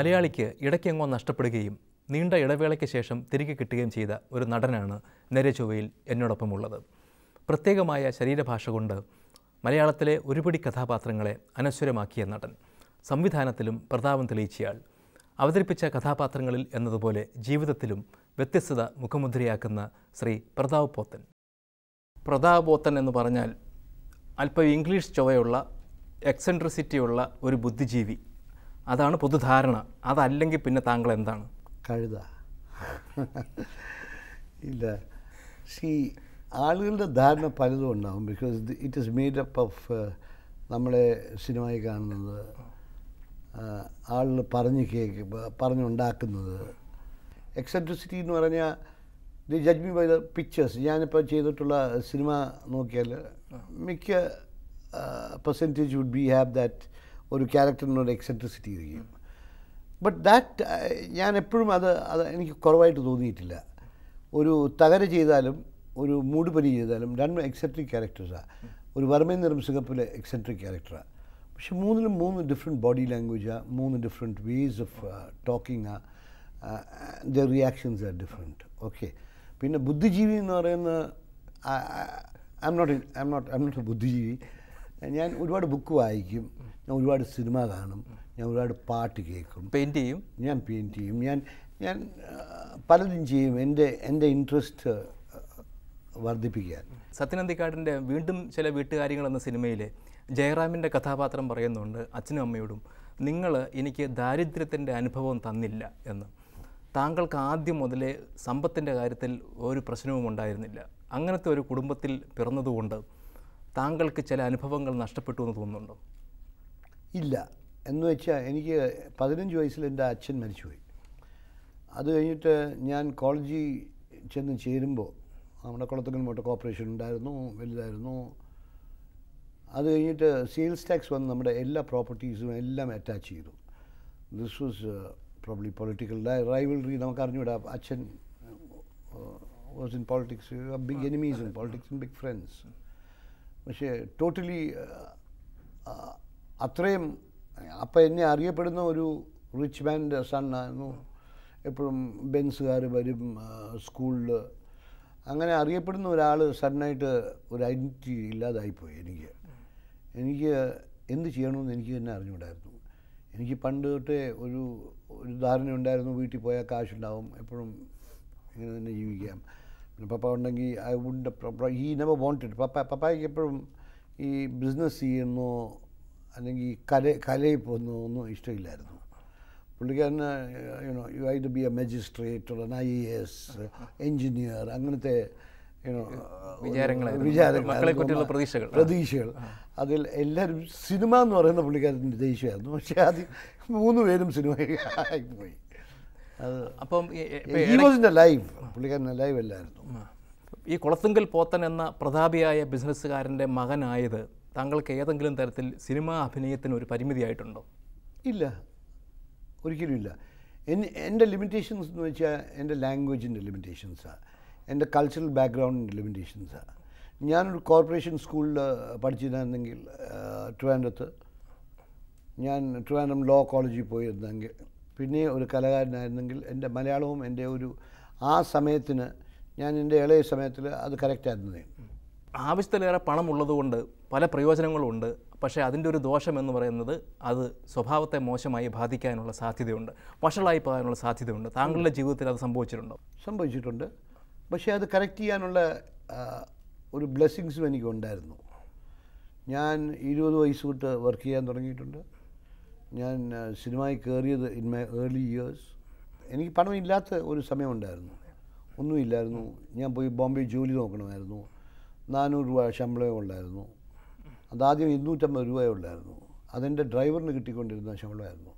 മലയാളിക്ക് ഇടയ്ക്കെങ്ങോ നഷ്ടപ്പെടുകയും നീണ്ട ഇടവേളയ്ക്ക് ശേഷം തിരികെ കിട്ടുകയും ചെയ്ത ഒരു നടനാണ് നേരെചൊവ്വയിൽ എന്നോടൊപ്പമുള്ളത് പ്രത്യേകമായ ശരീരഭാഷ കൊണ്ട് മലയാളത്തിലെ ഒരുപിടി കഥാപാത്രങ്ങളെ അനശ്വരമാക്കിയ നടൻ സംവിധാനത്തിലും പ്രതാപം തെളിയിച്ചയാൾ അവതരിപ്പിച്ച കഥാപാത്രങ്ങളിൽ എന്നതുപോലെ ജീവിതത്തിലും വ്യത്യസ്തത മുഖമുദ്രയാക്കുന്ന ശ്രീ പ്രതാപ് പോത്തൻ പ്രതാപ് പോത്തൻ എന്ന് പറഞ്ഞാൽ അല്പം ഇംഗ്ലീഷ് ചൊവ്വയുള്ള എക്സെൻട്രിസിറ്റിയുള്ള ഒരു ബുദ്ധിജീവി അതാണ് പൊതുധാരണ അതല്ലെങ്കിൽ പിന്നെ താങ്കൾ എന്താണ് കഴുത ഇല്ല സി ആളുകളുടെ ധാരണ പലതും ഉണ്ടാവും because it is made up of നമ്മളെ സിനിമയിൽ കാണുന്നത് ആളുകൾ പറഞ്ഞ് കേക്ക് പറഞ്ഞുണ്ടാക്കുന്നത് എക്സെൻട്രിസിറ്റി എന്ന് പറഞ്ഞാൽ the judge me by the pictures ഞാനിപ്പോൾ ചെയ്തിട്ടുള്ള സിനിമ നോക്കിയാൽ മിക്ക percentage would be have that ഒരു ക്യാരക്ടറിനൊരു എക്സെൻട്രിസിറ്റി ഇരിക്കും ബട്ട് ദാറ്റ് ഞാൻ എപ്പോഴും അത് അത് എനിക്ക് കുറവായിട്ട് തോന്നിയിട്ടില്ല ഒരു തകര ചെയ്താലും ഒരു മൂടുപനി ചെയ്താലും രണ്ട് എക്സെൻട്രിക് ക്യാരക്ടേഴ്സാണ് ഒരു വർമ്മ നിറം സിംഗപ്പിലെ എക്സെൻട്രിക് ക്യാരക്ടറാണ് പക്ഷെ മൂന്നിലും മൂന്ന് ഡിഫറെൻറ്റ് ബോഡി ലാംഗ്വേജാണ് മൂന്ന് different ways of talking the reactions are different okay പിന്നെ ബുദ്ധിജീവി എന്ന് പറയുന്ന I'm not I'm not I'm not a ബുദ്ധിജീവി ഞാൻ ഒരുപാട് ബുക്ക് വായിക്കും ഞാൻ ഒരുപാട് സിനിമ കാണും ഞാൻ ഒരുപാട് പാട്ട് കേൾക്കും പെയിൻറ് ചെയ്യും ഞാൻ പെയിൻറ്റ് ചെയ്യും ഞാൻ ഞാൻ ആ, പലതും ചെയ്യും എൻ്റെ എൻ്റെ ഇൻട്രസ്റ്റ് വർദ്ധിപ്പിക്കാൻ സത്യനന്ദിക്കാടിൻ്റെ വീണ്ടും ചില വീട്ടുകാര്യങ്ങൾ എന്ന സിനിമയിൽ ജയറാമിൻ്റെ കഥാപാത്രം പറയുന്നുണ്ട് അച്ഛനും അമ്മയോടും നിങ്ങൾ എനിക്ക് ദാരിദ്ര്യത്തിൻ്റെ അനുഭവം തന്നില്ല എന്ന് താങ്കൾക്ക് ആദ്യം മുതലേ സമ്പത്തിൻ്റെ കാര്യത്തിൽ ഒരു പ്രശ്നവും ഉണ്ടായിരുന്നില്ല അങ്ങനത്തെ ഒരു കുടുംബത്തിൽ പിറന്നതുകൊണ്ട് താങ്കൾക്ക് ചില അനുഭവങ്ങൾ നഷ്ടപ്പെട്ടു എന്ന് തോന്നുന്നുണ്ടോ ഇല്ല എന്ന് വെച്ചാൽ എനിക്ക് പതിനഞ്ച് വയസ്സിൽ എൻ്റെ അച്ഛൻ മരിച്ചുപോയി അത് കഴിഞ്ഞിട്ട് ഞാൻ കോളേജിൽ ചെന്ന് ചേരുമ്പോൾ നമ്മുടെ കുളത്തങ്ങൽ മോട്ടോർ കോർപ്പറേഷൻ ഉണ്ടായിരുന്നു വലുതായിരുന്നു അത് കഴിഞ്ഞിട്ട് സെയിൽസ് ടാക്സ് വന്ന് നമ്മുടെ എല്ലാ പ്രോപ്പർട്ടീസും എല്ലാം അറ്റാച്ച് ചെയ്തു this was probably political rivalry നമുക്ക് അറിഞ്ഞൂടാ അച്ഛൻ was in politics big enemies in politics big friends പക്ഷേ ടോട്ടലി അത്രയും അപ്പം എന്നെ അറിയപ്പെടുന്ന ഒരു റിച്ച് മാൻ്റെ സണ്ണായിരുന്നു എപ്പോഴും ബെൻസുകാർ വരും സ്കൂളിൽ അങ്ങനെ അറിയപ്പെടുന്ന ഒരാൾ സഡനായിട്ട് ഒരു ഐഡൻറ്റിറ്റി ഇല്ലാതായിപ്പോയി എനിക്ക് എനിക്ക് എന്ത് ചെയ്യണമെന്ന് എനിക്ക് തന്നെ അറിഞ്ഞുകൂടായിരുന്നു എനിക്ക് പണ്ട് തൊട്ടേ ഒരു ഒരു ധാരണ ഉണ്ടായിരുന്നു വീട്ടിൽ പോയാൽ കാശുണ്ടാവും എപ്പോഴും ഇങ്ങനെ തന്നെ ജീവിക്കാം പിന്നെ പപ്പ ഉണ്ടെങ്കിൽ ഐ വുഡ് ഈ നെവർ വോണ്ടഡ് പപ്പ പപ്പായ്ക്ക് എപ്പോഴും ഈ ബിസിനസ് ചെയ്യുന്നോ അല്ലെങ്കിൽ കല കലയിൽ പോകുന്നോ ഒന്നും ഇഷ്ടമില്ലായിരുന്നു പുള്ളിക്കാരന് you know you I to be a magistrate ഒരു ഐ എ എസ് എൻജിനീയർ അങ്ങനത്തെ യുനോ വിചാരങ്ങളായിരുന്നു. വിചാരങ്ങൾ മക്കളെക്കുറിച്ചുള്ള പ്രതീക്ഷകൾ. പ്രതീക്ഷകൾ അതിൽ എല്ലാവരും സിനിമ എന്ന് പറയുന്ന പുള്ളിക്കാരൻ്റെ ദേഷ്യമായിരുന്നു പക്ഷേ അത് മൂന്ന് പേരും സിനിമയായി പോയി അത് അപ്പം ഈ- ഇപ്പൊ ഹി വാസ് ഇൻ ലൈവ് പുള്ളിക്കാരൻ ലൈവ് അല്ലായിരുന്നു ഈ കുളത്തുങ്കൽ പോത്തൻ എന്ന പ്രതാപിയായ ബിസിനസ്സുകാരൻ്റെ മകനായത് താങ്കൾക്ക് ഏതെങ്കിലും തരത്തിൽ സിനിമാ അഭിനയത്തിന് ഒരു പരിമിതിയായിട്ടുണ്ടോ ഇല്ല ഒരിക്കലും ഇല്ല എൻ എൻ്റെ ലിമിറ്റേഷൻസ് എന്ന് വെച്ചാൽ എൻ്റെ ലാംഗ്വേജിൻ്റെ ലിമിറ്റേഷൻസാണ് എൻ്റെ കൾച്ചറൽ ബാക്ക്ഗ്രൗണ്ടിൻ്റെ ലിമിറ്റേഷൻസാണ് ഞാനൊരു കോർപ്പറേഷൻ സ്കൂളിൽ പഠിച്ചിരുന്നെങ്കിൽ ട്രിവാൻഡ്രത്ത് ഞാൻ ട്രിവാൻഡ്രം ലോ കോളേജിൽ പോയിരുന്നെങ്കിൽ പിന്നെ ഒരു കലാകാരനായിരുന്നെങ്കിൽ എൻ്റെ മലയാളവും എൻ്റെ ഒരു ആ സമയത്തിന് ഞാൻ എൻ്റെ ഇളയ സമയത്തിൽ അത് കറക്റ്റായിരുന്നതേ ആവശ്യത്തിലേറെ പണം ഉള്ളതുകൊണ്ട് പല പ്രയോജനങ്ങളുമുണ്ട് പക്ഷേ അതിൻ്റെ ഒരു ദോഷം എന്ന് പറയുന്നത് അത് സ്വഭാവത്തെ മോശമായി ബാധിക്കാനുള്ള സാധ്യതയുണ്ട് വഷളായി പോകാനുള്ള സാധ്യതയുണ്ട് താങ്കളുടെ ജീവിതത്തിൽ അത് സംഭവിച്ചിട്ടുണ്ടോ സംഭവിച്ചിട്ടുണ്ട് പക്ഷേ അത് കറക്റ്റ് ചെയ്യാനുള്ള ആ, ഒരു ബ്ലെസ്സിങ്സും എനിക്കുണ്ടായിരുന്നു ഞാൻ ഇരുപത് വയസ്സ് തൊട്ട് വർക്ക് ചെയ്യാൻ തുടങ്ങിയിട്ടുണ്ട് ഞാൻ ആ, സിനിമയിൽ കയറിയത് ഇൻ മൈ ഏർലി ഇയേഴ്സ് എനിക്ക് പണമില്ലാത്ത ഒരു സമയമുണ്ടായിരുന്നു ഒന്നുമില്ലായിരുന്നു ഞാൻ പോയി ബോംബെ ജോലി നോക്കണമായിരുന്നു നാനൂറ് രൂപ ശമ്പളമേ ഉള്ളായിരുന്നു അതാദ്യം ഇരുന്നൂറ്റമ്പത് രൂപയേ ഉള്ളായിരുന്നു അതെൻ്റെ ഡ്രൈവറിന് കിട്ടിക്കൊണ്ടിരുന്ന ശമ്പളമായിരുന്നു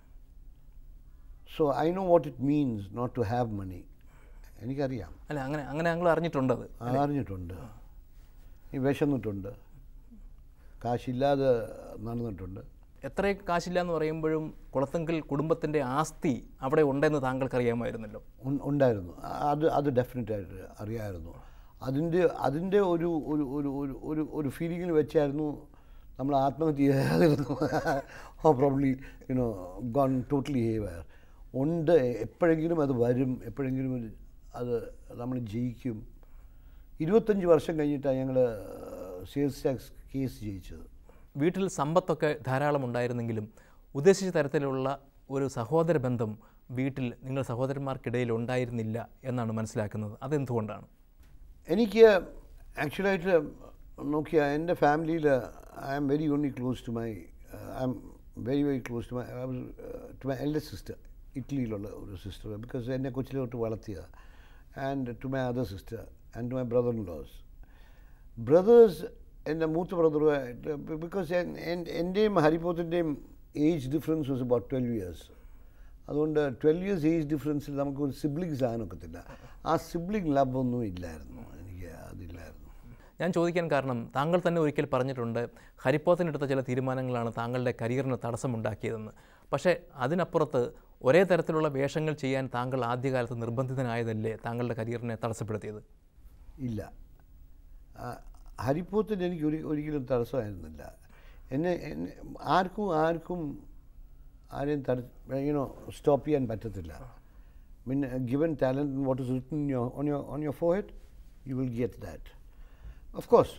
so I know what it means not to have money എനിക്കറിയാം അല്ല അങ്ങനെ അങ്ങനെ ഞങ്ങൾ അറിഞ്ഞിട്ടുണ്ട് അത് അറിഞ്ഞിട്ടുണ്ട് ഈ വിശന്നിട്ടുണ്ട് കാശില്ലാതെ നടന്നിട്ടുണ്ട് എത്രയും കാശില്ല എന്ന് പറയുമ്പോഴും കുളത്തെങ്കിൽ കുടുംബത്തിൻ്റെ ആസ്തി അവിടെ ഉണ്ടെന്ന് താങ്കൾക്ക് അറിയാമായിരുന്നല്ലോ ഉൺ- ഉണ്ടായിരുന്നു അത് അത് ഡെഫിനറ്റായിട്ട് അറിയാമായിരുന്നു അതിൻ്റെ അതിൻ്റെ ഒരു ഒരു ഒരു ഒരു ഒരു ഒരു ഫീലിങ്ങിൽ വെച്ചായിരുന്നു നമ്മൾ ആത്മഹത്യ ചെയ്യാതിരുന്നു oh probably you know gone totally ഹേവർ ഉണ്ട് എപ്പോഴെങ്കിലും അത് വരും എപ്പോഴെങ്കിലും ഒരു- അത് നമ്മൾ ജയിക്കും ഇരുപത്തഞ്ച് വർഷം കഴിഞ്ഞിട്ടാണ് ഞങ്ങൾ സെയിൽസ് ടാക്സ് കേസ് ജയിച്ചത് വീട്ടിൽ സമ്പത്തൊക്കെ ധാരാളം ഉണ്ടായിരുന്നെങ്കിലും ഉദ്ദേശിച്ച തരത്തിലുള്ള ഒരു സഹോദര ബന്ധം വീട്ടിൽ നിങ്ങൾ സഹോദരന്മാർക്കിടയിൽ ഉണ്ടായിരുന്നില്ല എന്നാണ് മനസ്സിലാക്കുന്നത് അതെന്തുകൊണ്ടാണ് എനിക്ക് ആക്ച്വലായിട്ട് നോക്കിയാൽ എൻ്റെ ഫാമിലിയിൽ I am very only close to my I am very very close to my to my elder sister ഇറ്റലിയിലുള്ള ഒരു സിസ്റ്റർ ബിക്കോസ് എന്നെ കൊച്ചിലോട്ട് വളർത്തിയത് and to my other sister and to my brother in laws brothers എൻ്റെ മൂത്ത ബ്രദറുമായിട്ട് because എൻ്റെയും ഹരിപോത്തിൻ്റെയും age difference was about twelve years അതുകൊണ്ട് ട്വൽവ് ഇയേഴ്സ് ഏജ് ഡിഫറൻസിൽ നമുക്ക് ഒരു സിബ്ലിങ്സ് ആകാനൊക്കത്തില്ല ആ സിബ്ലിംഗ് ലവ് ഒന്നും ഇല്ലായിരുന്നു എനിക്ക് അതില്ലായിരുന്നു ഞാൻ ചോദിക്കാൻ കാരണം താങ്കൾ തന്നെ ഒരിക്കൽ പറഞ്ഞിട്ടുണ്ട് ഹരിപ്പോത്തിനെടുത്ത ചില തീരുമാനങ്ങളാണ് താങ്കളുടെ കരിയറിന് തടസ്സമുണ്ടാക്കിയതെന്ന് പക്ഷേ അതിനപ്പുറത്ത് ഒരേ തരത്തിലുള്ള വേഷങ്ങൾ ചെയ്യാൻ താങ്കൾ ആദ്യകാലത്ത് നിർബന്ധിതനായതല്ലേ താങ്കളുടെ കരിയറിനെ തടസ്സപ്പെടുത്തിയത് ഇല്ല ആ, ഹരിപ്പോത്തിന് എനിക്ക് ഒരു ഒരിക്കലും തടസ്സമായിരുന്നില്ല എന്നെ എന്നെ ആർക്കും ആർക്കും ആരെയും തട യുനോ സ്റ്റോപ്പ് ചെയ്യാൻ പറ്റത്തില്ല പിന്നെ given talent what is written on your on your forehead you will get that of course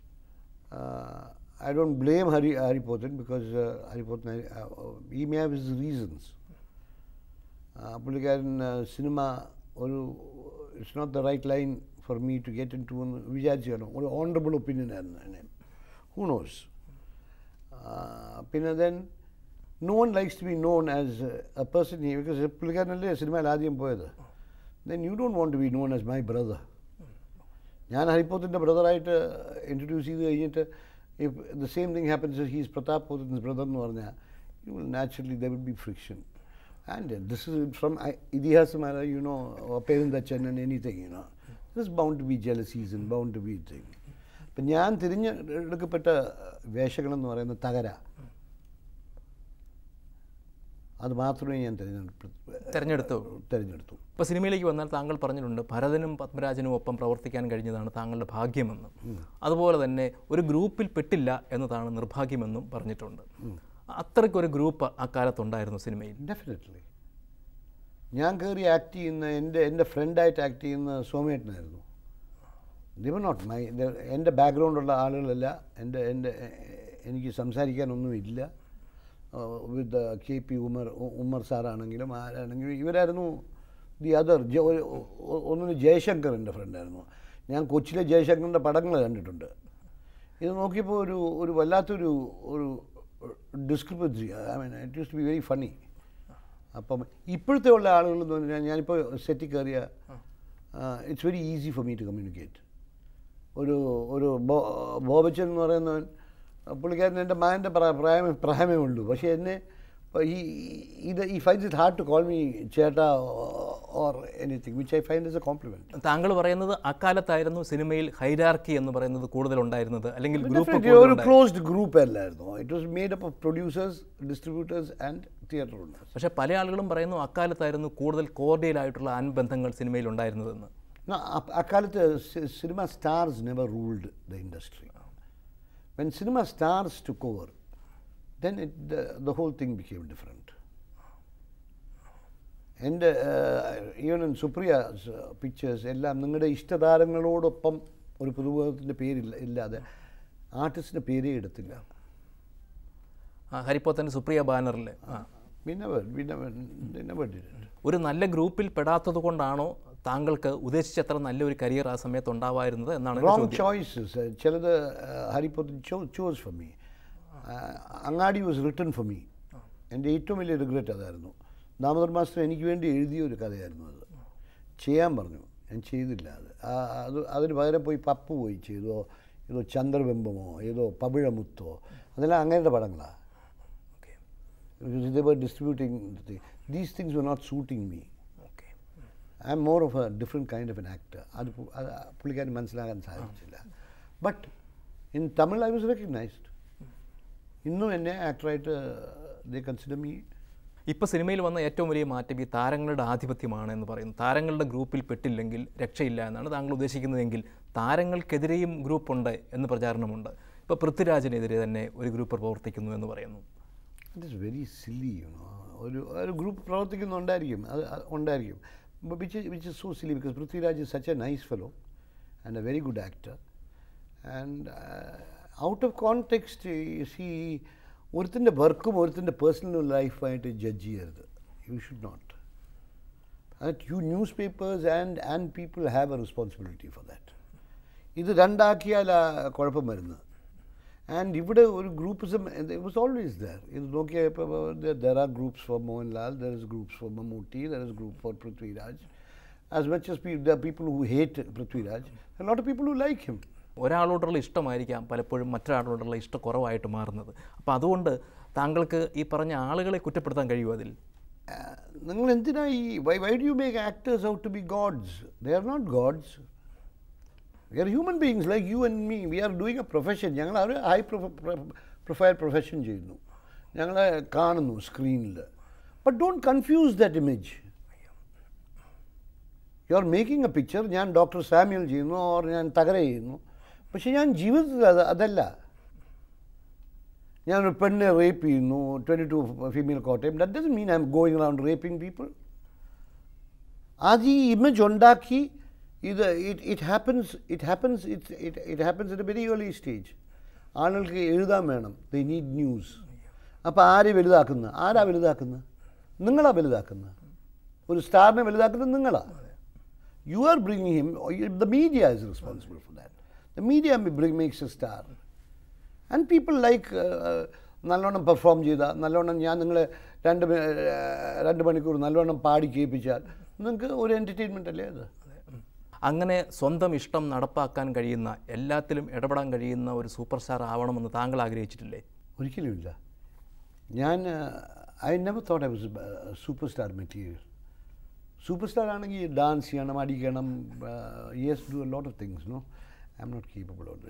I don't blame Hari Haripothan because Haripothan ഈ മേ ഹാവ് ഹിസ് റീസൺസ് ആ, പുള്ളിക്കാരൻ സിനിമ ഒരു it's not the right line for me to get into എന്ന് വിചാരിച്ചു കാണും ഒരു honourable opinion ആയിരുന്നു എന്നെ ഹൂ നോസ് പിന്നെ then no one likes to be known as a person because പുള്ളിക്കാരനല്ലേ സിനിമയിൽ ആദ്യം പോയത് then you don't want to be known as my brother ഞാൻ ഹരിപ്പോത്തിൻ്റെ ബ്രദറായിട്ട് ഇൻട്രൊഡ്യൂസ് ചെയ്ത് കഴിഞ്ഞിട്ട് if the same thing happens he's Prathap പോത്തിൻസ് ബ്രദർ എന്ന് പറഞ്ഞാൽ you will naturally the will be friction and this is from ഇതിഹാസമാല യു നോ പേരുന്തച്ചൻ and anything you know this bound to be jealousies and bound to be thing അപ്പം ഞാൻ തിരഞ്ഞെടുക്കപ്പെട്ട വേഷങ്ങളെന്ന് പറയുന്നത് തകര അത് മാത്രമേ ഞാൻ തിരഞ്ഞെടുപ്പ് തിരഞ്ഞെടുത്തു തിരഞ്ഞെടുത്തു ഇപ്പോൾ സിനിമയിലേക്ക് വന്നാൽ താങ്കൾ പറഞ്ഞിട്ടുണ്ട് ഭരതനും പത്മരാജനും ഒപ്പം പ്രവർത്തിക്കാൻ കഴിഞ്ഞതാണ് താങ്കളുടെ ഭാഗ്യമെന്ന് അതുപോലെ തന്നെ ഒരു ഗ്രൂപ്പിൽ പെട്ടില്ല എന്നതാണ് നിർഭാഗ്യമെന്നും പറഞ്ഞിട്ടുണ്ട് അത്രയ്ക്കൊരു ഗ്രൂപ്പ് അക്കാലത്തുണ്ടായിരുന്നു സിനിമയിൽ ഡെഫിനറ്റ്ലി ഞാൻ കയറി ആക്ട് ചെയ്യുന്ന എൻ്റെ എൻ്റെ ഫ്രണ്ടായിട്ട് ആക്ട് ചെയ്യുന്ന സോമേട്ടനായിരുന്നു ദിവർ നോട്ട് മൈ എൻ്റെ ബാക്ക്ഗ്രൗണ്ടുള്ള ആളുകളല്ല എൻ്റെ എൻ്റെ എനിക്ക് സംസാരിക്കാനൊന്നുമില്ല വിത്ത് കെ പി ഉമർ ഉ- ഉമ്മർ സാറാണെങ്കിലും ആരാണെങ്കിലും ഇവരായിരുന്നു ദി അതർ ഒന്നിന് ജയശങ്കർ എൻ്റെ ഫ്രണ്ടായിരുന്നു ഞാൻ കൊച്ചിയിലെ ജയശങ്കറിൻ്റെ പടങ്ങൾ കണ്ടിട്ടുണ്ട് ഇത് നോക്കിയപ്പോൾ ഒരു ഒരു വല്ലാത്തൊരു ഒരു discrepancy I mean it use to be very funny അപ്പം ഇപ്പോഴത്തെ ഉള്ള ആളുകൾ എന്ന് പറഞ്ഞാൽ ഞാനിപ്പോൾ സെറ്റിൽ കയറിയ it's very easy for me to communicate ഒരു ഒരു ബോ ബോബച്ചൻ എന്ന് പറയുന്നവൻ പുള്ളിക്കാരൻ എൻ്റെ മകൻ്റെ പ്രായം പ്രായമേ ഉള്ളൂ പക്ഷേ എന്നെ ഈ ഇത് ഈ find it hard to call me ചേട്ടാ or anything which I find is a compliment താങ്കൾ പറയുന്നത് അക്കാലത്തായിരുന്നു സിനിമയിൽ ഹൈരാർക്കി എന്ന് പറയുന്നത് കൂടുതൽ ഉണ്ടായിരുന്നത് അല്ലെങ്കിൽ ഗ്രൂപ്പ് Definitely ഒരു ക്ലോസ്ഡ് ഗ്രൂപ്പ് അല്ലായിരുന്നു it was made up of producers distributors and theatre owners പക്ഷേ പല ആളുകളും പറയുന്നു അക്കാലത്തായിരുന്നു കൂടുതൽ കോർഡിയൽ ആയിട്ടുള്ള അൻബന്ധങ്ങൾ സിനിമയിൽ ഉണ്ടായിരുന്നതെന്ന് അക്കാലത്ത് cinema stars never ruled the industry when cinema stars took over then it the whole thing became different എൻ്റെ ഈവൻ ഇൻ സുപ്രിയ പിക്ചേഴ്സ് എല്ലാം നിങ്ങളുടെ ഇഷ്ടതാരങ്ങളോടൊപ്പം ഒരു പുതുമുഖത്തിൻ്റെ പേരില്ല ഇല്ലാതെ ആർട്ടിസ്റ്റിൻ്റെ പേരേ എടുത്തില്ല ആ, ഹരിപ്പോത്തൻ്റെ സുപ്രിയ ബാനറിൽ ആ we never we never never did it ഒരു നല്ല ഗ്രൂപ്പിൽ പെടാത്തത് കൊണ്ടാണോ താങ്കൾക്ക് ഉദ്ദേശിച്ചത്ര നല്ലൊരു കരിയർ ആ സമയത്ത് ഉണ്ടാവായിരുന്നത് എന്നാണ് എൻ്റെ റോങ് ചോദ്യം ചോയ്സസ് ചിലത് ഹരിപ്പൊത്തൻ ചോ chose for me Angadi was written for me എൻ്റെ ഏറ്റവും വലിയ റിഗ്രറ്റ് അതായിരുന്നു ദാമോദർ മാസ്റ്റർ എനിക്ക് വേണ്ടി എഴുതിയ ഒരു കഥയായിരുന്നു അത് ചെയ്യാൻ പറഞ്ഞു ഞാൻ ചെയ്തില്ല അത് ആ- അത് അതിന് പകരം പോയി പപ്പു പോയി ചെയ്തോ ഏതോ ചന്ദ്രബിംബമോ ഏതോ പവിഴമുത്തോ അതെല്ലാം അങ്ങനത്തെ പടങ്ങളാണ് okay because they were distributing the thing. These things were not suiting me. Okay I'm more of a different kind of an actor അത് പു- അത് പുള്ളിക്കാരൻ മനസ്സിലാക്കാൻ സാധിച്ചില്ല but in Tamil I was recognised ഇന്നും എന്നെ ആക്ടറായിട്ട് ദേ കൺസിഡർ മീ ഇപ്പോൾ സിനിമയിൽ വന്ന ഏറ്റവും വലിയ മാറ്റം ഈ താരങ്ങളുടെ ആധിപത്യമാണ് എന്ന് പറയുന്നു താരങ്ങളുടെ ഗ്രൂപ്പിൽ പെട്ടില്ലെങ്കിൽ രക്ഷയില്ല എന്നാണ് താങ്കൾ ഉദ്ദേശിക്കുന്നതെങ്കിൽ താരങ്ങൾക്കെതിരെയും ഗ്രൂപ്പുണ്ട് എന്ന് പ്രചാരണമുണ്ട് ഇപ്പോൾ പൃഥ്വിരാജിനെതിരെ തന്നെ ഒരു ഗ്രൂപ്പ് പ്രവർത്തിക്കുന്നു എന്ന് പറയുന്നു it is very silly you know ഒരു ഒരു ഗ്രൂപ്പ് പ്രവർത്തിക്കുന്നുണ്ടായിരിക്കും അത് അത് ഉണ്ടായിരിക്കും which which is so silly because Prithviraj is such a nice fellow and a very good actor and out of context സി ഒരുത്തിൻ്റെ വർക്കും ഒരുത്തിൻ്റെ പേഴ്സണൽ ലൈഫായിട്ട് ജഡ്ജ് ചെയ്യരുത് you should not that you newspapers and and people have a responsibility for that ഇത് രണ്ടാക്കിയാലാ കുഴപ്പം വരുന്നത് and ഇവിടെ ഒരു groupism it was always there ഇത് നോക്കിയാൽ ഇപ്പോൾ there are groups for Mohanlal there is groups for Mammootty there is group for Prithviraj as much as there people who hate Prithviraj lot of people who like him ഒരാളോടുള്ള ഇഷ്ടമായിരിക്കാം പലപ്പോഴും മറ്റൊരാളോടുള്ള ഇഷ്ടക്കുറവായിട്ട് മാറുന്നത് അപ്പോൾ അതുകൊണ്ട് താങ്കൾക്ക് ഈ പറഞ്ഞ ആളുകളെ കുറ്റപ്പെടുത്താൻ കഴിയുമോ അതിൽ നിങ്ങൾ എന്തിനാ ഈ why why do you make actors out to be gods they are not gods we are human beings like you and me we are doing a profession ഞങ്ങൾ ഒരു ഹൈ പ്രൊഫൈൽ പ്രൊഫഷൻ ചെയ്യുന്നു ഞങ്ങളെ കാണുന്നു സ്ക്രീനിൽ but don't confuse that image you are making a picture ഞാൻ doctor Samuel ചെയ്യുന്നു ഓർ ഞാൻ തകര ചെയ്യുന്നു പക്ഷെ ഞാൻ ജീവിതത്തിൽ അത് അതല്ല ഞാനൊരു പെണ്ണിനെ റേപ്പ് ചെയ്യുന്നു twenty two female Kottayam that doesn't mean I'm going around raping people അത് ഈ ഇമേജ് ഉണ്ടാക്കി ഇത് it it happens it happens it it it happens it a very early stage ആളുകൾക്ക് എഴുതാൻ വേണം ദ നീഡ് ന്യൂസ് അപ്പോൾ ആരെ വലുതാക്കുന്നത് ആരാ വലുതാക്കുന്നത് നിങ്ങളാ വലുതാക്കുന്നത് ഒരു സ്റ്റാറിനെ വലുതാക്കുന്നത് നിങ്ങളാ you are bringing him the media is responsible for that the media makes a star and people like നല്ലോണം പെർഫോം ചെയ്ത നല്ലോണം ഞാൻ നിങ്ങളെ രണ്ട് മി- ഏഹ് രണ്ട് മണിക്കൂർ നല്ലോണം പാടി കേൾപ്പിച്ചാൽ നിങ്ങൾക്ക് ഒരു എൻ്റർടൈൻമെൻ്റ് അല്ലേ അത് അങ്ങനെ സ്വന്തം ഇഷ്ടം നടപ്പാക്കാൻ കഴിയുന്ന എല്ലാത്തിലും ഇടപെടാൻ കഴിയുന്ന ഒരു സൂപ്പർ സ്റ്റാർ ആവണമെന്ന് താങ്കൾ ആഗ്രഹിച്ചിട്ടില്ലേ ഒരിക്കലുമില്ല ഞാൻ I never thought I was super star material super star ആണെങ്കിൽ ഡാൻസ് ചെയ്യണം അടിക്കണം yes do a lot of things no I'm not capable of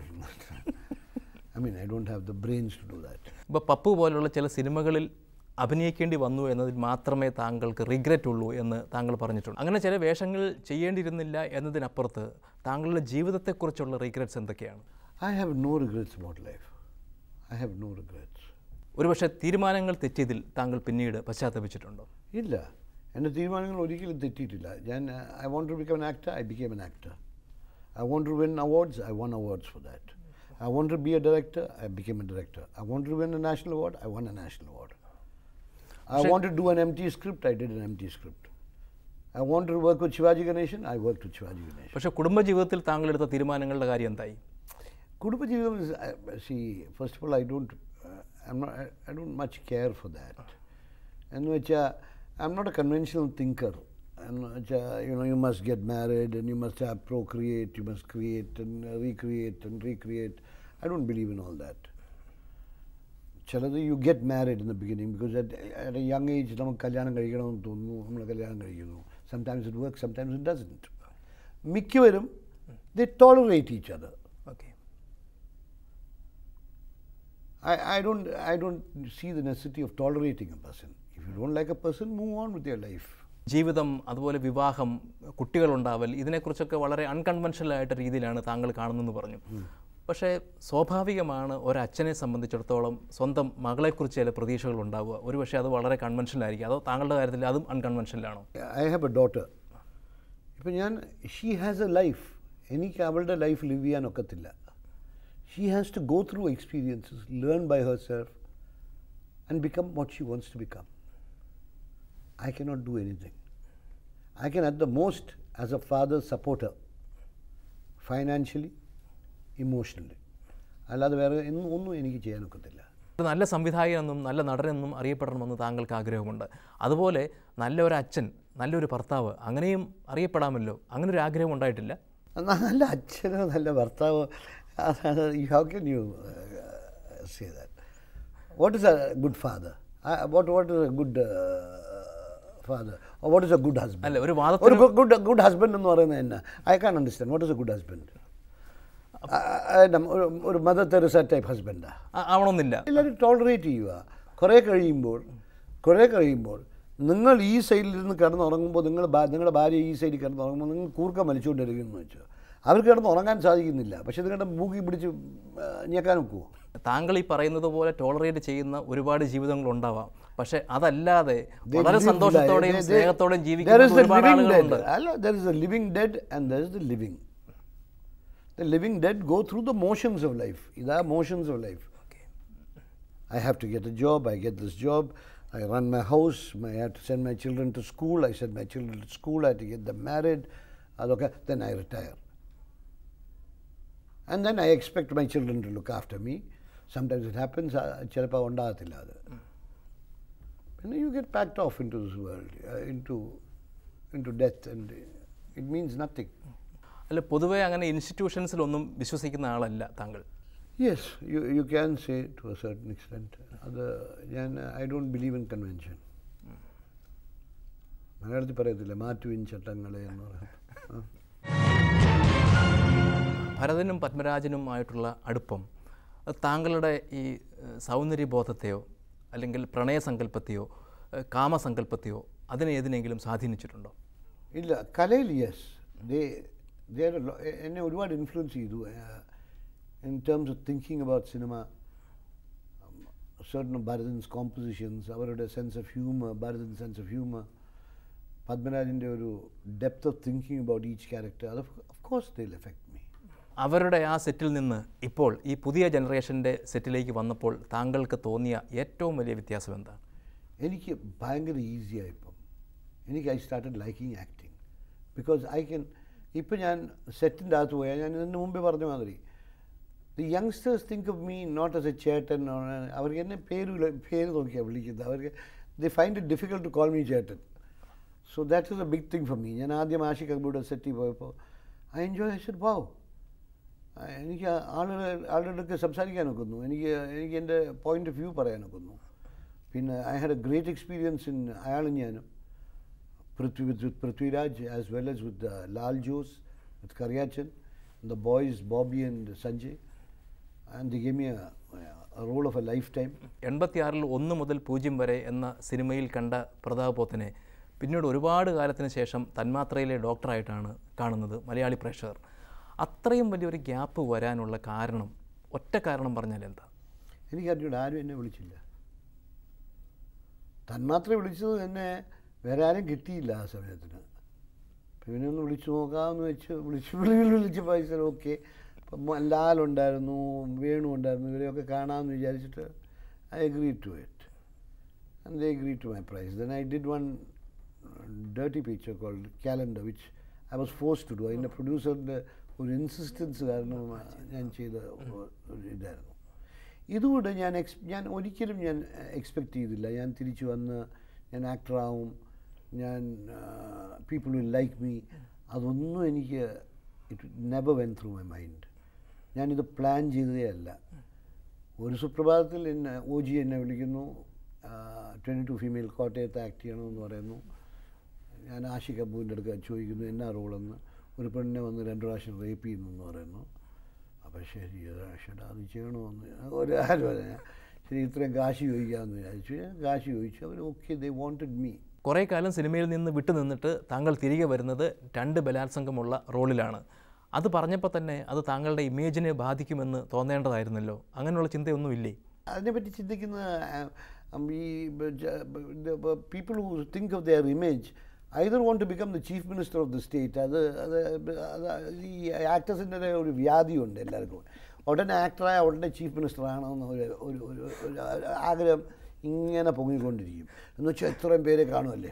I mean I don't have the brains to do that ഇപ്പോൾ പപ്പു പോലുള്ള ചില സിനിമകളിൽ അഭിനയിക്കേണ്ടി വന്നു എന്നതിൽ മാത്രമേ താങ്കൾക്ക് റിഗ്രറ്റ് ഉള്ളൂ എന്ന് താങ്കൾ പറഞ്ഞിട്ടുണ്ട് അങ്ങനെ ചില വേഷങ്ങൾ ചെയ്യേണ്ടിയിരുന്നില്ല എന്നതിനപ്പുറത്ത് താങ്കളുടെ ജീവിതത്തെക്കുറിച്ചുള്ള റിഗ്രറ്റ്സ് എന്തൊക്കെയാണ് I have no regrets about life. I have no regrets. ഒരുപക്ഷെ തീരുമാനങ്ങൾ തെറ്റിയതിൽ താങ്കൾ പിന്നീട് പശ്ചാത്തപിച്ചിട്ടുണ്ടോ ഇല്ല എൻ്റെ തീരുമാനങ്ങൾ ഒരിക്കലും തെറ്റിയിട്ടില്ല ഞാൻ I want to become an actor I become an actor I want to win awards I won awards for that I want to be a director I become a director I want to win a national award I won a national award I want to do an M T script I did an M T script I want to work with Shivaji Ganesan I work with Shivaji Ganesan പക്ഷേ കുടുംബജീവിതത്തിൽ താങ്കൾ എടുത്ത തീരുമാനങ്ങളുടെ കാര്യം എന്തായി കുടുംബജീവിതം is, uh, see, first of all, I don't, uh, I'm not, I, I don't much care for that. എന്ന് വെച്ചാൽ I'm not a conventional thinker എന്ന് വെച്ചാൽ you know you must get married and you must have procreate you must create and recreate and recreate I don't believe in all that ചിലത് you get married in the beginning because at a young age നമുക്ക് കല്യാണം കഴിക്കണമെന്ന് തോന്നുന്നു നമ്മൾ കല്യാണം കഴിക്കുന്നു sometimes it work sometimes it doesn't മിക്കവരും they tolerate each other okay I, I don't I don't see the necessity of tolerating a person. If you don't like a person, move on with your life. ജീവിതം അതുപോലെ വിവാഹം കുട്ടികളുണ്ടാവൽ ഇതിനെക്കുറിച്ചൊക്കെ വളരെ അൺകൺവെൻഷനൽ ആയിട്ട് രീതിയിലാണ് താങ്കൾ കാണുന്നതെന്ന് പറഞ്ഞു പക്ഷേ സ്വാഭാവികമാണ് ഒരച്ഛനെ സംബന്ധിച്ചിടത്തോളം സ്വന്തം മകളെക്കുറിച്ച് ചില പ്രതീക്ഷകൾ ഉണ്ടാവുക ഒരുപക്ഷെ അത് വളരെ കൺവെൻഷനൽ ആയിരിക്കും അതോ താങ്കളുടെ കാര്യത്തിൽ അതും അൺകൺവെൻഷനലാണോ I have a daughter. ഇപ്പം ഞാൻ ഷീ ഹാസ് എ ലൈഫ് എനിക്ക് അവളുടെ ലൈഫ് ലിവ് ചെയ്യാൻ ഒക്കത്തില്ല she has to go through experiences learn by herself and become what she wants to become I cannot do anything I can at the most as a father supporter financially emotionally അല്ലാതെ വേറെ ഒന്നും ഒന്നും എനിക്ക് ചെയ്യാനൊക്കത്തില്ല ഒരു നല്ല സംവിധായകനെന്നും നല്ല നടനെന്നും അറിയപ്പെടണമെന്ന് താങ്കൾക്ക് ആഗ്രഹമുണ്ട് അതുപോലെ നല്ലൊരു അച്ഛൻ നല്ലൊരു ഭർത്താവ് അങ്ങനെയും അറിയപ്പെടാമല്ലോ അങ്ങനെ ഒരു ആഗ്രഹം ഉണ്ടായിട്ടില്ല നല്ല അച്ഛനോ നല്ല ഭർത്താവോ how can you say that what is a good father what what is a good father what is a good husband അല്ല ഒരു ഒരു വാദത്തിന് ഗുഡ് ഗുഡ് ഹസ്ബൻഡ് എന്ന് പറയുന്നത് എന്നാ I can understand what is a good husband ഒരു Mother Teresa type ഹസ്ബൻഡാ ആ- ആവണമെന്നില്ല എല്ലാവരും ടോളറേറ്റ് ചെയ്യുക കുറേ കഴിയുമ്പോൾ കുറേ കഴിയുമ്പോൾ നിങ്ങൾ ഈ സൈഡിൽ ഇരുന്ന് കിടന്നുറങ്ങുമ്പോൾ നിങ്ങൾ നിങ്ങളുടെ ഭാര്യ ഈ സൈഡിൽ കിടന്നുറങ്ങുമ്പോൾ നിങ്ങൾ കൂർക്ക വലിച്ചുകൊണ്ടിരിക്കുന്നു വെച്ചോ അവർക്ക് കിടന്ന് ഉറങ്ങാൻ സാധിക്കുന്നില്ല പക്ഷെ ഇത് കണ്ട മൂക്കി പിടിച്ച് ആ, ഞെക്കാൻ ഒക്കുമോ താങ്കൾ ഈ പറയുന്നത് പോലെ ടോളറേറ്റ് ചെയ്യുന്ന ഒരുപാട് ജീവിതങ്ങൾ ഉണ്ടാവാം പക്ഷെ അതല്ലാതെ They വളരെ live സന്തോഷത്തോടെയും life. They- സ്നേഹത്തോടെയും there ജീവിക്കുന്ന is the ഒരുപാട് living dead. ആളുകളുണ്ട് അല്ല there is the living dead and there is the living. The living dead go through the motions of life. ഇതാ motions of life. I have to get a job, I get this job, I run my house, my, I have to send my children to school, I send my children to school, I have to get them married, അതൊക്കെ then I retire. And then I expect my children to look after me. Sometimes it happens, uh, ചിലപ്പോൾ ഉണ്ടാകത്തില്ല അത് And then you get packed off into this world, uh, into, into death, and uh, it means nothing. അല്ല പൊതുവേ അങ്ങനെ ഇൻസ്റ്റിറ്റ്യൂഷൻസിലൊന്നും വിശ്വസിക്കുന്ന ആളല്ല താങ്കൾ Yes, you, you can say to a certain extent. അത് ഞാൻ I don't believe in convention മലയാളത്തിൽ പറയത്തില്ല മാറ്റുവിൻ ചട്ടങ്ങളെ എന്ന് പറയാം ഭരതനും പത്മരാജനുമായിട്ടുള്ള അടുപ്പം അത് താങ്കളുടെ ഈ ഏഹ്, സൗന്ദര്യബോധത്തെയോ അല്ലെങ്കിൽ പ്രണയസങ്കല്പത്തെയോ ഏഹ്, കാമസങ്കല്പത്തെയോ അതിനെ ഏതിനെങ്കിലും സ്വാധീനിച്ചിട്ടുണ്ടോ ഇല്ല കലയിൽ യെസ് ദേ ദേ എന്നെ ഒരുപാട് ഇൻഫ്ലുവൻസ് ചെയ്തു in terms of thinking about cinema certain of Bharathan's compositions അവരുടെ sense of humour Bharathan sense of humour പത്മരാജൻ്റെ ഒരു depth of thinking about each character അത് of course did effect me അവരുടെ ആ സെറ്റിൽ നിന്ന് ഇപ്പോൾ ഈ പുതിയ ജനറേഷൻ്റെ സെറ്റിലേക്ക് വന്നപ്പോൾ താങ്കൾക്ക് തോന്നിയ ഏറ്റവും വലിയ വ്യത്യാസം എന്താണ് എനിക്ക് ഭയങ്കര ഈസിയായി ഇപ്പം എനിക്ക് I started liking acting because I can ഇപ്പം ഞാൻ സെറ്റിൻ്റെ അകത്ത് പോയാൽ ഞാൻ ഇതിന് മുമ്പേ പറഞ്ഞ മാതിരി the youngsters think of me not as a chettan or a- അവർക്ക് എന്നെ പേര് വിളി- പേര് നോക്കിയാണ് വിളിക്കുന്നത് അവർക്ക് they find it difficult to call me chettan so that is a big thing for me ഞാൻ ആദ്യം ആഷിക് അക്ബറുടെ സെറ്റിൽ പോയപ്പോൾ I enjoy I should wow എനിക്ക് ആളുകൾ ആളുകളൊക്കെ സംസാരിക്കാൻ ഒക്കുന്നു എനിക്ക് എനിക്ക് എൻ്റെ പോയിന്റ് ഓഫ് വ്യൂ പറയാൻ ഒക്കുന്നു പിന്നെ I had a great experience in അയാളും ഞാനും Prithvi with Prithviraj as well as with Lal Jose with Kariyachan the boys Bobby and Sanjay and the ഗെമി role of a lifetime എൺപത്തിയാറിൽ ഒന്ന് മുതൽ പൂജ്യം വരെ എന്ന സിനിമയിൽ കണ്ട പ്രതാപോത്തിനെ പിന്നീട് ഒരുപാട് കാലത്തിന് ശേഷം തന്മാത്രയിലെ ഡോക്ടറായിട്ടാണ് കാണുന്നത് മലയാളി പ്രേക്ഷകർ അത്രയും വലിയൊരു ഗ്യാപ്പ് വരാനുള്ള കാരണം ഒറ്റ കാരണം പറഞ്ഞാൽ എന്താ എനിക്കറിഞ്ഞൂടെ ആരും എന്നെ വിളിച്ചില്ല തന്മാത്ര വിളിച്ചത് എന്നെ വേറെ ആരും കിട്ടിയില്ല ആ സമയത്തിന് പിന്നെ ഒന്ന് വിളിച്ചു നോക്കാമെന്ന് വെച്ച് വിളിച്ചു വിളി വിളിച്ച് പൈസ ഓക്കെ ഇപ്പം ലാലുണ്ടായിരുന്നു വേണു ഉണ്ടായിരുന്നു ഇവരെയൊക്കെ കാണാമെന്ന് വിചാരിച്ചിട്ട് I agree to it and they agree to my price then I did one dirty picture called Calendar which I was force to do അതിൻ്റെ പ്രൊഡ്യൂസറിൻ്റെ ഒരു ഇൻസിസ്റ്റൻസ് കാരണം ഞാൻ ചെയ്ത ഒരു ഇതായിരുന്നു ഇതുകൂടെ ഞാൻ എക്സ് ഞാൻ ഒരിക്കലും ഞാൻ എക്സ്പെക്റ്റ് ചെയ്തില്ല ഞാൻ തിരിച്ചു വന്ന് ഞാൻ ആക്ടറാവും ഞാൻ പീപ്പിൾ വിൽ ലൈക്ക് മീ അതൊന്നും എനിക്ക് it never went through my mind ഞാനിത് പ്ലാൻ ചെയ്തതേ അല്ല ഒരു സുപ്രഭാതത്തിൽ എന്നെ ഒ ജി എന്നെ വിളിക്കുന്നു ട്വൻറ്റി ടു ഫീമെയിൽ കോട്ടയത്ത് ആക്ട് ചെയ്യണമെന്ന് പറയുന്നു ഞാൻ ആഷിക് അബുവിൻ്റെ അടുക്ക ചോദിക്കുന്നു എന്നാ റോളെന്ന് ഒരു പെണ്ണിനെ വന്ന് രണ്ട് പ്രാവശ്യം റേപ്പ് ചെയ്യുന്നു എന്ന് പറയുന്നു അപ്പോൾ ശരി ചേട്ടാ അത് ചെയ്യണമെന്ന് ഒരു ആരും പറഞ്ഞ ശരി ഇത്രയും കാശ് ചോദിക്കാമെന്ന് വിചാരിച്ചു ഞാൻ കാശ് ചോദിച്ചു അവർ ഓക്കെ ദേ വാണ്ടഡ് മീ കുറേ കാലം സിനിമയിൽ നിന്ന് വിട്ടുനിന്നിട്ട് താങ്കൾ തിരികെ വരുന്നത് രണ്ട് ബലാത്സംഗമുള്ള റോളിലാണ് അത് പറഞ്ഞപ്പോൾ തന്നെ അത് താങ്കളുടെ ഇമേജിനെ ബാധിക്കുമെന്ന് തോന്നേണ്ടതായിരുന്നല്ലോ അങ്ങനെയുള്ള ചിന്തയൊന്നുമില്ലേ അതിനെപ്പറ്റി ചിന്തിക്കുന്ന ആ, ഉം, ഈ people who think of their image either want to become the chief minister of the state അത് അത് അത് ഈ ആക്ടേഴ്സിൻ്റെ ഒരു വ്യാധിയുണ്ട് എല്ലാവർക്കും ഉടനെ ആക്ടറായ ഉടനെ ചീഫ് മിനിസ്റ്റർ ആണെന്ന് ഒരു ഒരു ഒരു ഒരു ആഗ്രഹം ഇങ്ങനെ പൊങ്ങിക്കൊണ്ടിരിക്കും എന്ന് വെച്ചാൽ ഇത്രയും പേരെ കാണുമല്ലേ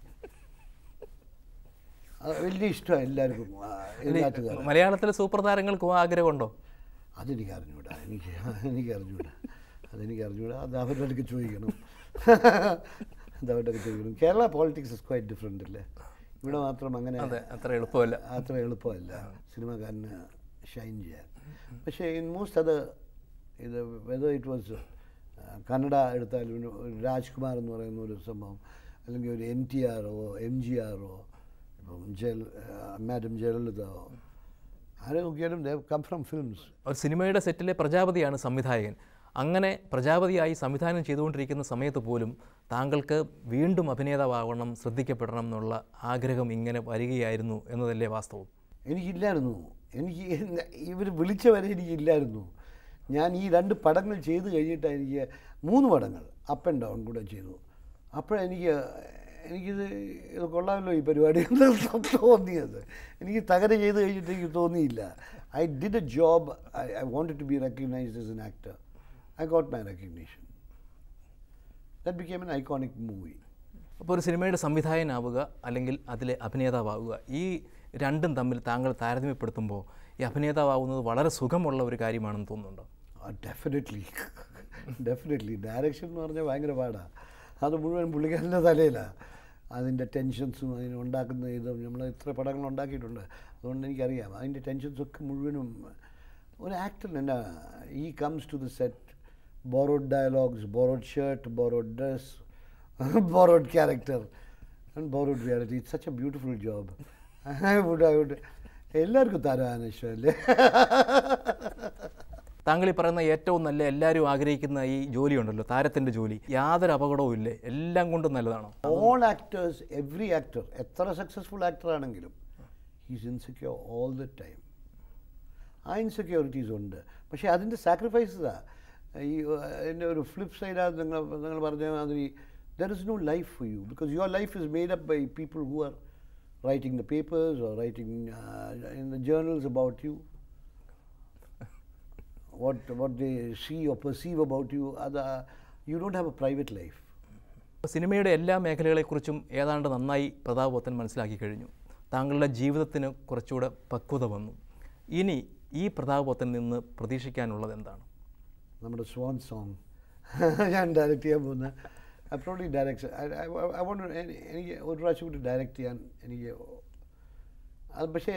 അത് വലിയ ഇഷ്ടമാണ് എല്ലാവർക്കും ആ, എല്ലാത്തുകാർക്കും മലയാളത്തിലെ സൂപ്പർ താരങ്ങൾക്കും ആഗ്രഹമുണ്ടോ അതെനിക്ക് അറിഞ്ഞൂടാ എനിക്ക് എനിക്ക് അറിഞ്ഞൂടാ അതെനിക്ക് അറിഞ്ഞൂടാ അത് അവരുടെ അടുക്ക് ചോദിക്കണം അത് അവരുടെ അടുക്ക് ചോദിക്കണം Kerala politics is quite different അല്ലേ ഇവിടെ മാത്രം അങ്ങനെ അതെ അത്ര എളുപ്പമല്ല അത്ര എളുപ്പമല്ല സിനിമാക്കാരന് ഷൈൻ ചെയ്യാൻ പക്ഷേ ഇൻ മോസ്റ്റ് അത് ഇത് വെദർ ഇറ്റ് വാസ് കന്നഡ എടുത്താലും ഒരു ഒരു രാജ്കുമാർ എന്ന് പറയുന്ന ഒരു സംഭവം അല്ലെങ്കിൽ ഒരു എൻ ടി ആറോ എം ജി ആറോ ഇപ്പം ജൽ മാഡം ജയലളിതയോ ആരെ നോക്കിയാലും ദേ കം ഫ്രം ഫിലിംസ് ഒരു സിനിമയുടെ സെറ്റിലെ പ്രജാപതിയാണ് സംവിധായകൻ അങ്ങനെ പ്രജാപതിയായി സംവിധാനം ചെയ്തുകൊണ്ടിരിക്കുന്ന സമയത്ത് പോലും താങ്കൾക്ക് വീണ്ടും അഭിനേതാവാകണം ശ്രദ്ധിക്കപ്പെടണം എന്നുള്ള ആഗ്രഹം ഇങ്ങനെ വരികയായിരുന്നു എന്നതല്ലേ വാസ്തവം എനിക്കില്ലായിരുന്നു എനിക്ക് ഇവർ വിളിച്ചവരെ എനിക്കില്ലായിരുന്നു ഞാൻ ഈ രണ്ട് പടങ്ങൾ ചെയ്ത് കഴിഞ്ഞിട്ട് എനിക്ക് മൂന്ന് പടങ്ങൾ അപ്പ് ആൻഡ് ഡൗൺ കൂടെ ചെയ്തു അപ്പോഴെനിക്ക് എനിക്കിത് ഇത് കൊള്ളാമല്ലോ ഈ പരിപാടി എന്ന് തോന്നിയത് എനിക്ക് തകര ചെയ്ത് കഴിഞ്ഞിട്ട് എനിക്ക് തോന്നിയില്ല I did a job I I wanted to be recognised as an actor I got my recognition that became an iconic movie അപ്പോൾ ഒരു സിനിമയുടെ സംവിധായകനാവുക അല്ലെങ്കിൽ അതിലെ അഭിനേതാവാവുക ഈ രണ്ടും തമ്മിൽ താങ്കൾ താരതമ്യപ്പെടുത്തുമ്പോൾ ഈ അഭിനേതാവാവുന്നത് വളരെ സുഖമുള്ള ഒരു കാര്യമാണെന്ന് തോന്നുന്നുണ്ടോ ഡെഫിനറ്റ്ലി ഡെഫിനറ്റ്ലി ഡയറക്ഷൻ എന്ന് പറഞ്ഞാൽ ഭയങ്കര പാടാണ് അത് മുഴുവൻ പുള്ളിക്കാരൻ്റെ തലയിലാണ് അതിൻ്റെ ടെൻഷൻസും അതിന് ഉണ്ടാക്കുന്ന ഇതും നമ്മൾ ഇത്ര പടങ്ങൾ ഉണ്ടാക്കിയിട്ടുണ്ട് അതുകൊണ്ട് എനിക്കറിയാം അതിൻ്റെ ടെൻഷൻസൊക്കെ മുഴുവനും ഒരു ആക്ടറിന് എന്നാ ഈ comes to the set borrowed dialogues borrowed shirt borrowed dress borrowed character and borrowed reality it's such a beautiful job I would I would എല്ലാവർക്കും തരാൻ ഇഷ്ടമല്ലേ താങ്കൾ ഈ പറയുന്ന ഏറ്റവും നല്ല എല്ലാവരും ആഗ്രഹിക്കുന്ന ഈ ജോലിയുണ്ടല്ലോ താരത്തിൻ്റെ ജോലി യാതൊരു അപകടവും ഇല്ലേ എല്ലാം കൊണ്ടും നല്ലതാണോ ഓൾ ആക്ടേഴ്സ് എവറി ആക്ടർ എത്ര സക്സസ്ഫുൾ ആക്ടർ ആണെങ്കിലും he's insecure all the time ആ ഇൻസെക്യൂരിറ്റീസ് ഉണ്ട് പക്ഷേ അതിൻ്റെ സാക്രിഫൈസസാ ഈ അതിൻ്റെ ഒരു ഫ്ലിപ്പ് സൈഡാണ് നിങ്ങൾ നിങ്ങൾ പറഞ്ഞ മാതിരി there is no life for you because your life is made up by people who are writing the papers or writing in the journals about you what what they see or perceive about you other you don't have a private life സിനിമയുടെ എല്ലാ മേഖലകളെക്കുറിച്ചും ഏതാണ്ട് നന്നായി പ്രതാപത്തൻ മനസ്സിലാക്കി കഴിഞ്ഞു താങ്കളുടെ ജീവിതത്തിന് കുറച്ചുകൂടെ പക്വത വന്നു ഇനി ഈ പ്രതാപത്തൻ നിന്ന് പ്രതീക്ഷിക്കാനുള്ളത് എന്താണ് നമ്മുടെ സ്വാൻ സോങ് ഞാൻ ഡയറക്റ്റ് ചെയ്യാൻ പോകുന്ന ഐ പ്രോഡി ഡയറക്ഷൻ ഐ വോണ്ട് എനിക്ക് ഒരു പ്രാവശ്യം കൂടി ഡയറക്റ്റ് ചെയ്യാൻ എനിക്ക് അത് പക്ഷേ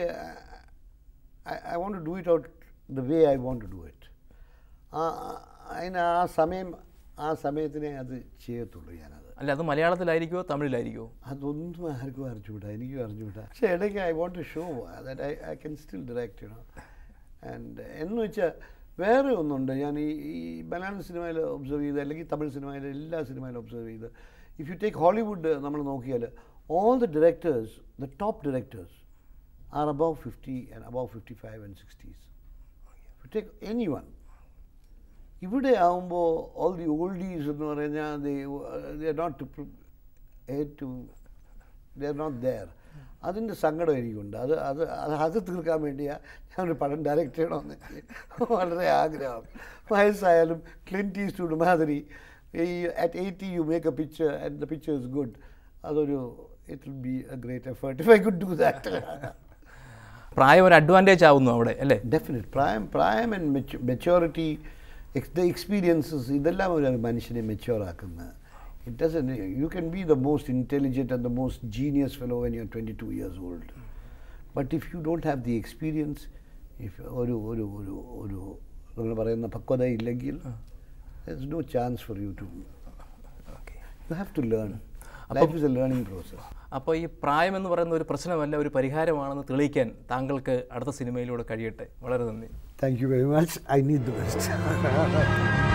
I want to do it out the way I want to do it ആ അതിന് ആ സമയം ആ സമയത്തിനെ അത് ചെയ്യത്തുള്ളൂ ഞാനത് അല്ല അത് മലയാളത്തിലായിരിക്കുമോ തമിഴിലായിരിക്കുമോ അതൊന്നും ആർക്കും അറിഞ്ഞുകൂടാ എനിക്കും അറിഞ്ഞുകൂടാ പക്ഷേ ഇടയ്ക്ക് I want to show that I I can still direct ചെയ്യണം ആൻഡ് എന്ന് വെച്ചാൽ വേറെ ഒന്നുണ്ട് ഞാൻ ഈ ഈ മലയാളം സിനിമയിൽ ഒബ്സർവ് ചെയ്ത് അല്ലെങ്കിൽ തമിഴ് സിനിമയിൽ എല്ലാ സിനിമയിലും ഒബ്സർവ് ചെയ്ത് ഇഫ് യു ടേക്ക് ഹോളിവുഡ് നമ്മൾ നോക്കിയാൽ all the directors the top directors are above fifty and above fifty five and sixties you take any one ഇവിടെ ആകുമ്പോൾ ഓൾ ദി ഓൾഡീസ് എന്ന് പറഞ്ഞാൽ they are not to they are not there അതിൻ്റെ സങ്കടം എനിക്കുണ്ട് അത് അത് അത് അത് തീർക്കാൻ വേണ്ടിയാണ് ഞാനൊരു പടം ഡയറക്റ്റ് ചെയ്യണമെന്ന് എനിക്ക് വളരെ ആഗ്രഹം വയസ്സായാലും ക്ലിൻറ്റ് ഈസ്റ്റ്വുഡ് മാതിരി ഈ at eighty you make a picture and the picture is good അതൊരു it will be a great effort if I could do that പ്രായം ഒരു അഡ്വാൻറ്റേജ് ആവുന്നു അവിടെ അല്ലേ ഡെഫിനറ്റ് പ്രായം പ്രായം ആൻഡ് മെച്ചോറിറ്റി ദ എക്സ്പീരിയൻസസ് ഇതെല്ലാം ഒരു മനുഷ്യനെ മെച്ചുവർ ആക്കുന്ന it doesn't you can be the most intelligent and the most genius fellow when you are twenty two years old but if you don't have the experience if ഒരു ഒരു ഒരു ഒരു നമ്മൾ പറയുന്ന പക്വത ഇല്ലെങ്കിൽ there no chance for you to okay you have to learn life is a learning process അപ്പോൾ ഈ പ്രായം എന്ന് പറയുന്ന ഒരു പ്രശ്നമല്ല ഒരു പരിഹാരമാണെന്ന് തെളിയിക്കാൻ താങ്കൾക്ക് അടുത്ത സിനിമയിലൂടെ കഴിയട്ടെ വളരെ നന്ദി Thank you very much. I need the best.